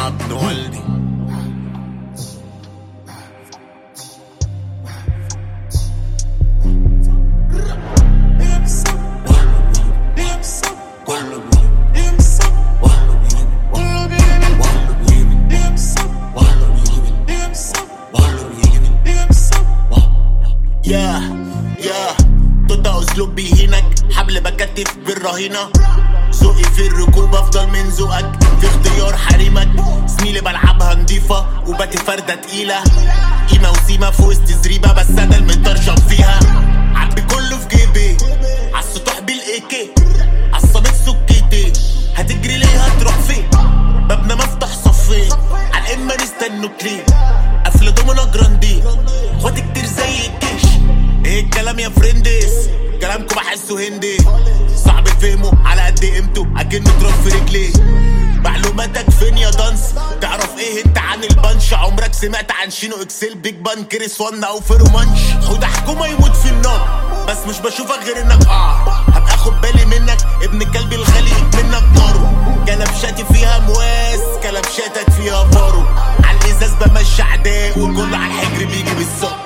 ابن والدي يا يا توتا اسلوب بيهينك حبل بكتف بالرهينة ذوقي في الركوب افضل من ذوقك في اختيار حريمك زميلي بلعبها نضيفة وباتي فردة تقيلة قيمة وسيمة في وسط زريبة بس انا المترشم فيها عبي كله في جيبي عالسطوح بالايكي عالصمت سكيتي هتجري ليه هتروح فين بابنا مفتوح صفين عالقمة نستنوا كلين قفل دومنا جراندي اخواتي كتير زي الجيش ايه الكلام يا فريندس كلامكم بحسه هندي صعب تفهمه على قد قيمته اكنه تراب في رجليه معلوماتك فين يا دانس تعرف ايه انت عن البنش عمرك سمعت عن شينو اكسل بيج بان كريس وان او فيرومانش خد حكومه يموت في النار بس مش بشوفك غير انك اه هبقى اخد بالي منك ابن كلبي الغالي منك نارو كلبشاتي فيها مواس كلبشاتك فيها فارو على الازاز بمشي عداء وكل على الحجر بيجي بالظبط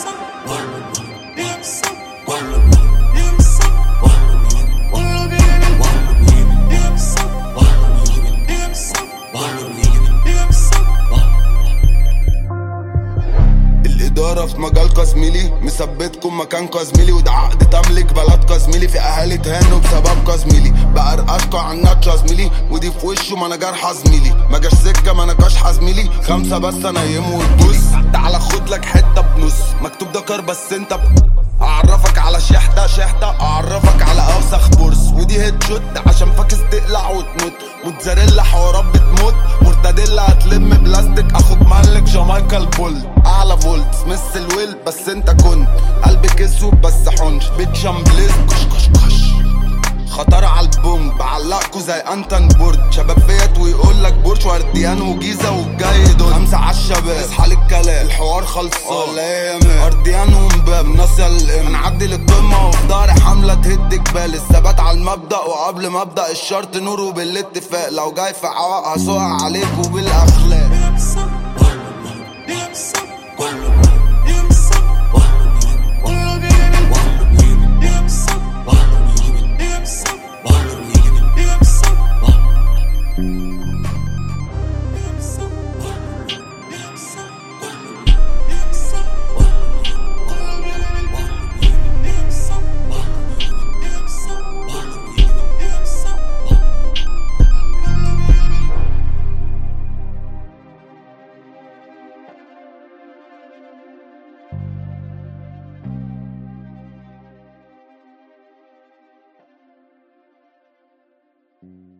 الإدارة في مجال زميلي مثبتكم مكان زميلي وده عقد تملك بلد زميلي في أهالي تهانوا بسبب زميلي بقرقشكوا عن ناتشا زميلي ودي في وشه ما أنا جرحة زميلي ما جاش سكة ما أنا كاشحة زميلي خمسة بس أنا يمو وتبص تعالى خد لك حتة بنص مكتوب ده كار بس أنت ب... أعرفك على شحتة شحتة أعرفك على أوسخ بورس ودي هيد شوت عشان فاكس تقلع وتموت موتزاريلا حوارات بتموت مرتديلا هتلم بلاستيك أخوك ملك جامايكا البول أعلى فولت سميث الويل بس أنت كنت قلبك اسود بس حنش بيت شامبليز كش كش كش خطر على البوم بعلقكوا زي انتن بورد شباب فيت ويقول لك بورش ورديان وجيزه والجاي دول خمسه على الشباب اصحى للكلام الحوار خلصان ولا ايه يا مان ارديان ومباب ناصيه للام هنعدي للقمه وفي ضهري حمله تهد جبال الثبات على المبدا وقبل ما ابدا الشرط نور وبالاتفاق لو جاي في عواق هسوق عليك وبالاخلاق thank you